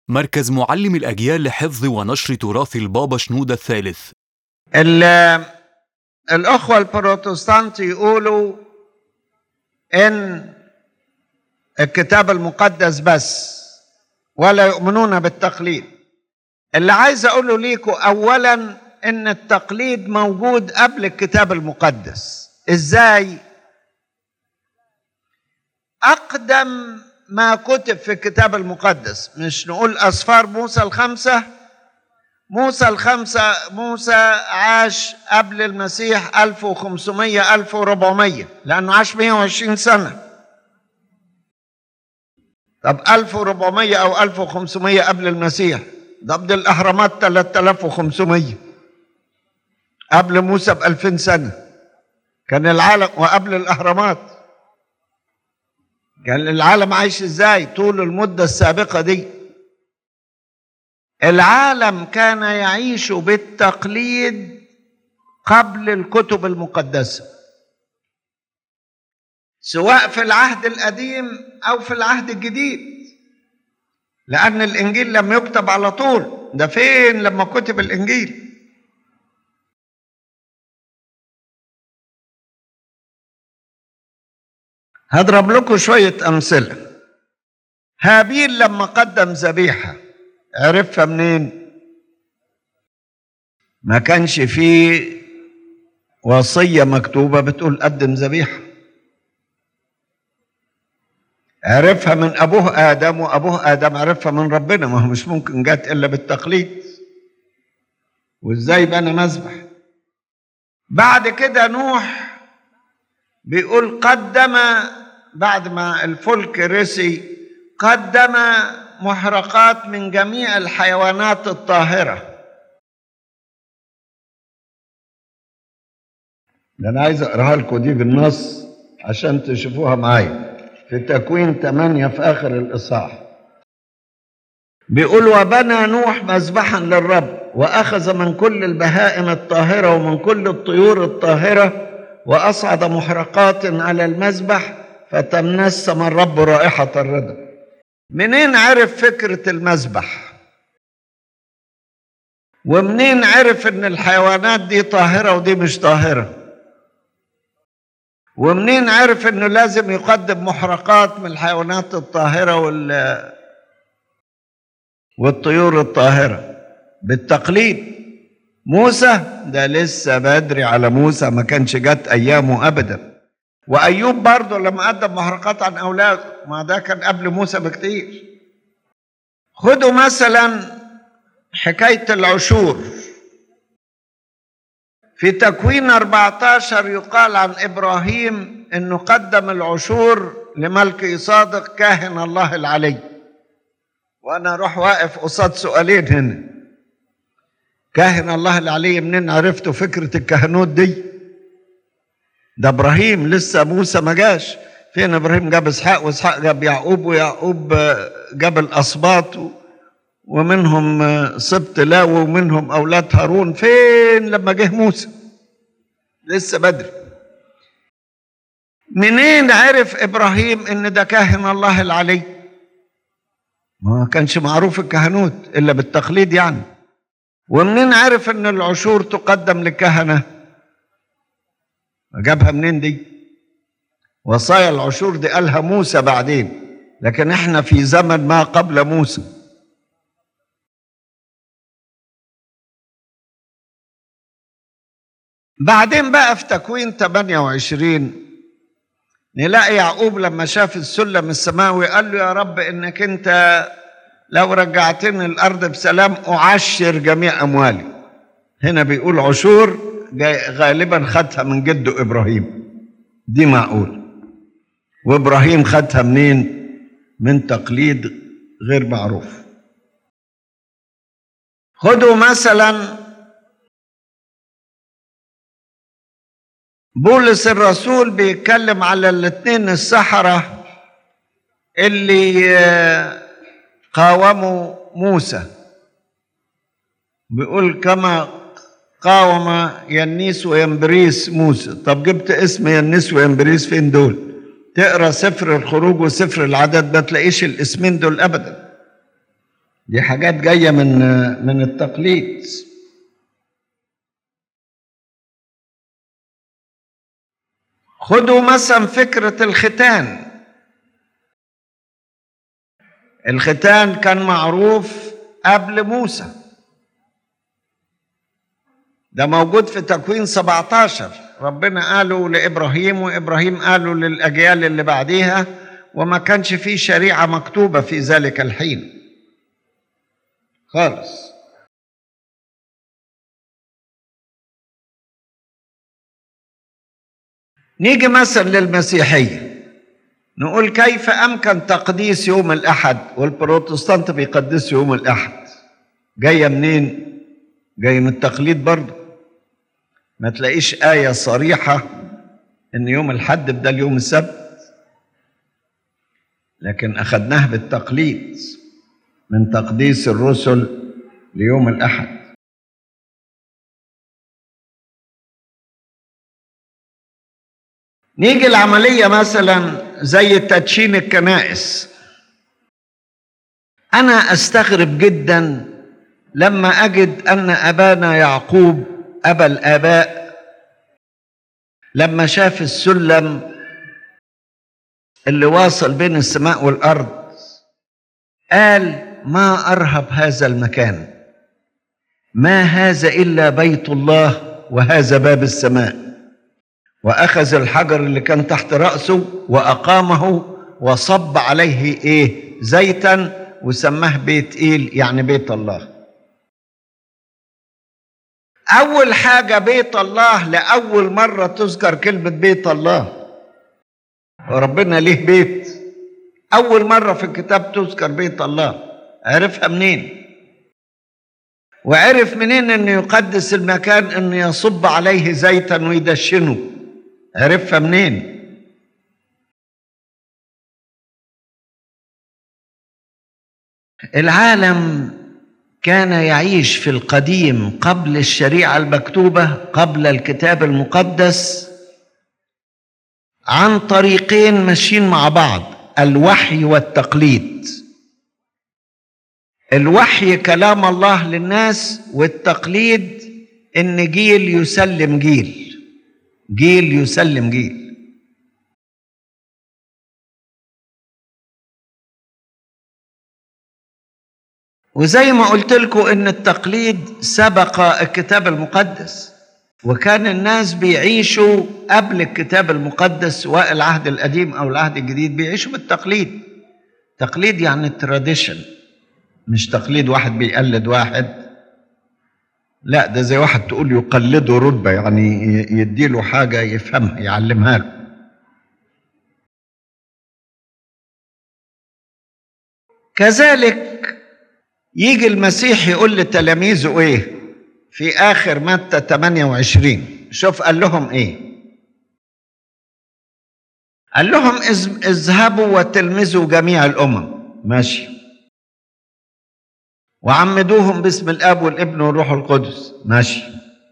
مركز معلم الأجيال لحفظ ونشر تراث البابا شنودة الثالث ال- الأخوة البروتستانت يقولوا إن الكتاب المقدس بس ولا يؤمنون بالتقليد اللي عايز أقوله ليكم أولا إن التقليد موجود قبل الكتاب المقدس إزاي؟ أقدم ما كتب في الكتاب المقدس مش نقول أسفار موسى الخمسة موسى الخمسة موسى عاش قبل المسيح 1500 1400 لأنه عاش 120 سنة طب 1400 أو 1500 قبل المسيح ضد الأهرامات 3500 قبل موسى ب 2000 سنة كان العالم وقبل الأهرامات كان العالم عايش ازاي طول المدة السابقة دي العالم كان يعيش بالتقليد قبل الكتب المقدسة سواء في العهد القديم أو في العهد الجديد لأن الإنجيل لم يكتب على طول ده فين لما كتب الإنجيل هضرب لكم شوية أمثلة هابيل لما قدم ذبيحة عرفها منين؟ ما كانش فيه وصية مكتوبة بتقول قدم ذبيحة عرفها من أبوه آدم وأبوه آدم عرفها من ربنا ما هو مش ممكن جت إلا بالتقليد وإزاي بنى مذبح بعد كده نوح بيقول قدم بعد ما الفلك رسي قدم محرقات من جميع الحيوانات الطاهرة ده أنا عايز أقراها لكم دي بالنص عشان تشوفوها معايا في تكوين ثمانية في آخر الإصحاح بيقول وبنى نوح مذبحا للرب وأخذ من كل البهائم الطاهرة ومن كل الطيور الطاهرة وأصعد محرقات على المذبح فتمنسم الرب رائحة الرضا منين عرف فكرة المذبح ومنين عرف ان الحيوانات دي طاهرة ودي مش طاهرة ومنين عرف انه لازم يقدم محرقات من الحيوانات الطاهرة وال والطيور الطاهرة بالتقليد موسى ده لسه بدري على موسى ما كانش جت ايامه ابدا وايوب برضه لما قدم محرقات عن اولاده ما ده كان قبل موسى بكتير خدوا مثلا حكايه العشور في تكوين 14 يقال عن ابراهيم انه قدم العشور لملك صادق كاهن الله العلي وانا اروح واقف قصاد سؤالين هنا كاهن الله العلي منين عرفتوا فكره الكهنوت دي ده ابراهيم لسه موسى ما جاش فين ابراهيم جاب اسحاق واسحاق جاب يعقوب ويعقوب جاب الاسباط ومنهم سبط لاوي ومنهم اولاد هارون فين لما جه موسى لسه بدري منين عرف ابراهيم ان ده كاهن الله العلي ما كانش معروف الكهنوت الا بالتقليد يعني ومنين عرف ان العشور تقدم للكهنه جابها منين دي وصايا العشور دي قالها موسى بعدين لكن احنا في زمن ما قبل موسى بعدين بقى في تكوين 28 نلاقي يعقوب لما شاف السلم السماوي قال له يا رب انك انت لو رجعتني الارض بسلام اعشر جميع اموالي هنا بيقول عشور غالبا خدها من جده ابراهيم دي معقول وابراهيم خدها منين من تقليد غير معروف خدوا مثلا بولس الرسول بيتكلم على الاثنين السحرة اللي قاوموا موسى بيقول كما قاوم ينيس وينبريس موسى طب جبت اسم ينيس وينبريس فين دول تقرا سفر الخروج وسفر العدد ما تلاقيش الاسمين دول ابدا دي حاجات جايه من من التقليد خدوا مثلا فكره الختان الختان كان معروف قبل موسى ده موجود في تكوين 17 ربنا قاله لابراهيم وابراهيم قاله للاجيال اللي بعديها وما كانش فيه شريعه مكتوبه في ذلك الحين خالص نيجي مثلا للمسيحيه نقول كيف امكن تقديس يوم الاحد والبروتستانت بيقدسوا يوم الاحد جايه منين جاي من التقليد برضه ما تلاقيش ايه صريحه ان يوم الحد بدل يوم السبت لكن اخذناه بالتقليد من تقديس الرسل ليوم الاحد نيجي العمليه مثلا زي تدشين الكنائس انا استغرب جدا لما اجد ان ابانا يعقوب ابا الاباء لما شاف السلم اللي واصل بين السماء والارض قال ما ارهب هذا المكان ما هذا الا بيت الله وهذا باب السماء واخذ الحجر اللي كان تحت راسه واقامه وصب عليه ايه زيتا وسماه بيت ايل يعني بيت الله اول حاجه بيت الله لاول مره تذكر كلمه بيت الله وربنا ليه بيت اول مره في الكتاب تذكر بيت الله عرفها منين وعرف منين انه يقدس المكان انه يصب عليه زيتا ويدشنه عرفها منين العالم كان يعيش في القديم قبل الشريعه المكتوبه قبل الكتاب المقدس عن طريقين ماشيين مع بعض الوحي والتقليد الوحي كلام الله للناس والتقليد ان جيل يسلم جيل جيل يسلم جيل وزي ما قلت لكم ان التقليد سبق الكتاب المقدس وكان الناس بيعيشوا قبل الكتاب المقدس سواء العهد القديم او العهد الجديد بيعيشوا بالتقليد تقليد يعني تراديشن مش تقليد واحد بيقلد واحد لا ده زي واحد تقول يقلده رتبة يعني يديله حاجة يفهمها يعلمها له كذلك يجي المسيح يقول لتلاميذه ايه في اخر متى 28 شوف قال لهم ايه قال لهم اذهبوا وتلمذوا جميع الامم ماشي وعمدوهم باسم الاب والابن والروح القدس ماشي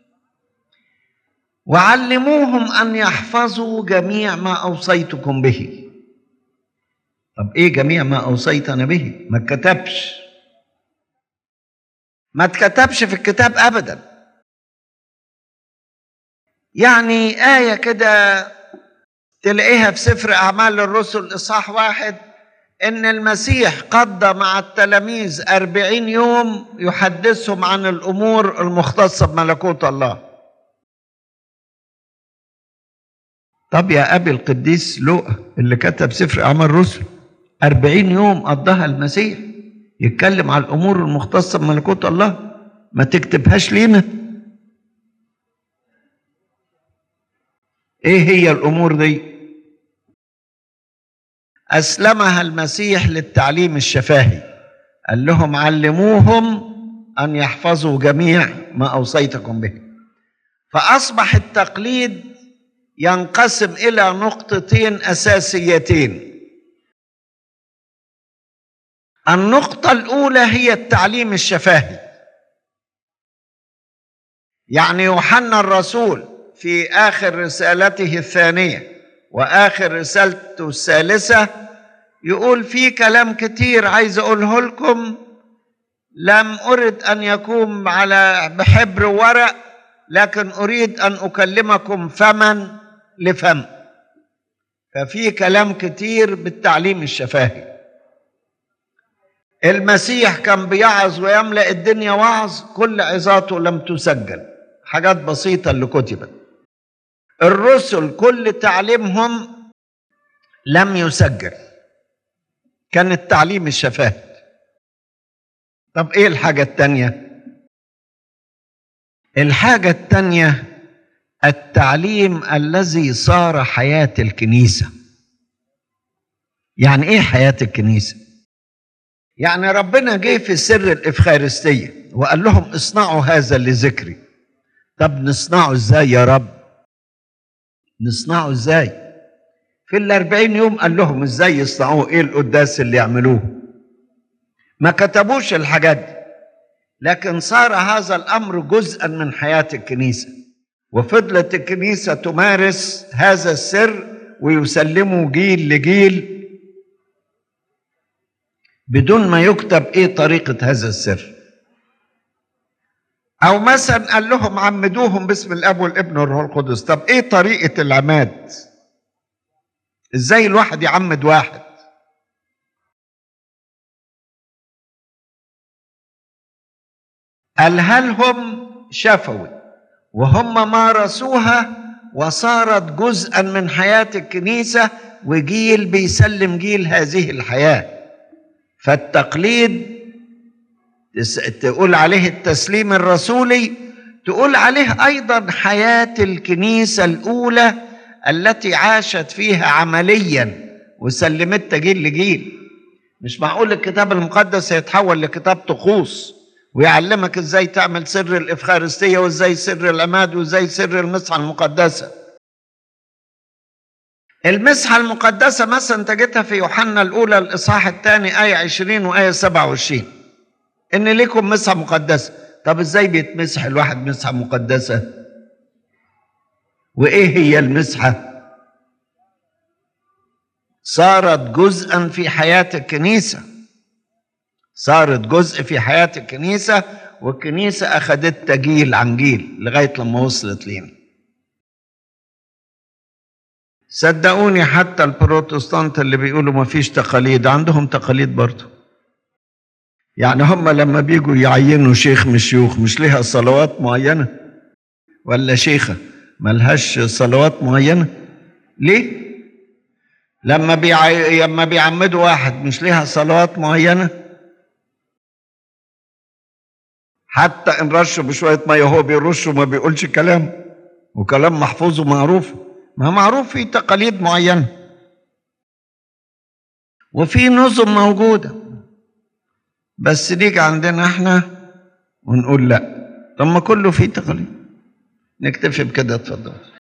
وعلموهم ان يحفظوا جميع ما اوصيتكم به طب ايه جميع ما اوصيتنا به ما اتكتبش ما اتكتبش في الكتاب ابدا يعني ايه كده تلاقيها في سفر اعمال الرسل اصحاح واحد ان المسيح قضى مع التلاميذ أربعين يوم يحدثهم عن الامور المختصه بملكوت الله طب يا ابي القديس لوقا اللي كتب سفر اعمال الرسل أربعين يوم قضاها المسيح يتكلم على الامور المختصه بملكوت الله ما تكتبهاش لينا ايه هي الامور دي اسلمها المسيح للتعليم الشفاهي قال لهم علموهم ان يحفظوا جميع ما اوصيتكم به فاصبح التقليد ينقسم الى نقطتين اساسيتين النقطه الاولى هي التعليم الشفاهي يعني يوحنا الرسول في اخر رسالته الثانيه واخر رسالته الثالثه يقول في كلام كتير عايز اقوله لكم لم أرد أن يكون على بحبر ورق لكن أريد أن أكلمكم فما لفم ففي كلام كتير بالتعليم الشفاهي المسيح كان بيعظ ويملأ الدنيا وعظ كل عظاته لم تسجل حاجات بسيطة اللي كتبت الرسل كل تعليمهم لم يسجل كان التعليم الشفاهي طب ايه الحاجة التانية الحاجة التانية التعليم الذي صار حياة الكنيسة يعني ايه حياة الكنيسة يعني ربنا جه في سر الإفخارستية وقال لهم اصنعوا هذا لذكري طب نصنعه ازاي يا رب نصنعه ازاي في الأربعين يوم قال لهم ازاي يصنعوه ايه القداس اللي يعملوه ما كتبوش الحاجات دي لكن صار هذا الامر جزءا من حياه الكنيسه وفضلت الكنيسه تمارس هذا السر ويسلمه جيل لجيل بدون ما يكتب ايه طريقه هذا السر او مثلا قال لهم عمدوهم باسم الاب والابن والروح القدس طب ايه طريقه العماد ازاي الواحد يعمد واحد قالها لهم شفوي وهم مارسوها وصارت جزءا من حياة الكنيسة وجيل بيسلم جيل هذه الحياة فالتقليد تس- تقول عليه التسليم الرسولي تقول عليه أيضا حياة الكنيسة الأولى التي عاشت فيها عمليا وسلمتها جيل لجيل مش معقول الكتاب المقدس يتحول لكتاب طقوس ويعلمك ازاي تعمل سر الافخارستيه وازاي سر العماد وازاي سر المسحه المقدسه المسحه المقدسه مثلا تجدها في يوحنا الاولى الاصحاح الثاني ايه 20 وايه 27 ان لكم مسحه مقدسه طب ازاي بيتمسح الواحد مسحه مقدسه وايه هي المسحه صارت جزءا في حياه الكنيسه صارت جزء في حياة الكنيسة والكنيسة أخدتها جيل عن جيل لغاية لما وصلت لينا صدقوني حتى البروتستانت اللي بيقولوا ما فيش تقاليد عندهم تقاليد برضه يعني هم لما بيجوا يعينوا شيخ من شيوخ مش ليها صلوات معينة ولا شيخة ملهاش صلوات معينة ليه لما بيعي... لما بيعمدوا واحد مش ليها صلوات معينه حتى ان رشوا بشويه ميه هو بيرش وما بيقولش كلام وكلام محفوظ ومعروف ما معروف في تقاليد معينه وفي نظم موجوده بس نيجي عندنا احنا ونقول لا طب ما كله فيه تقاليد نكتفي بكده اتفضل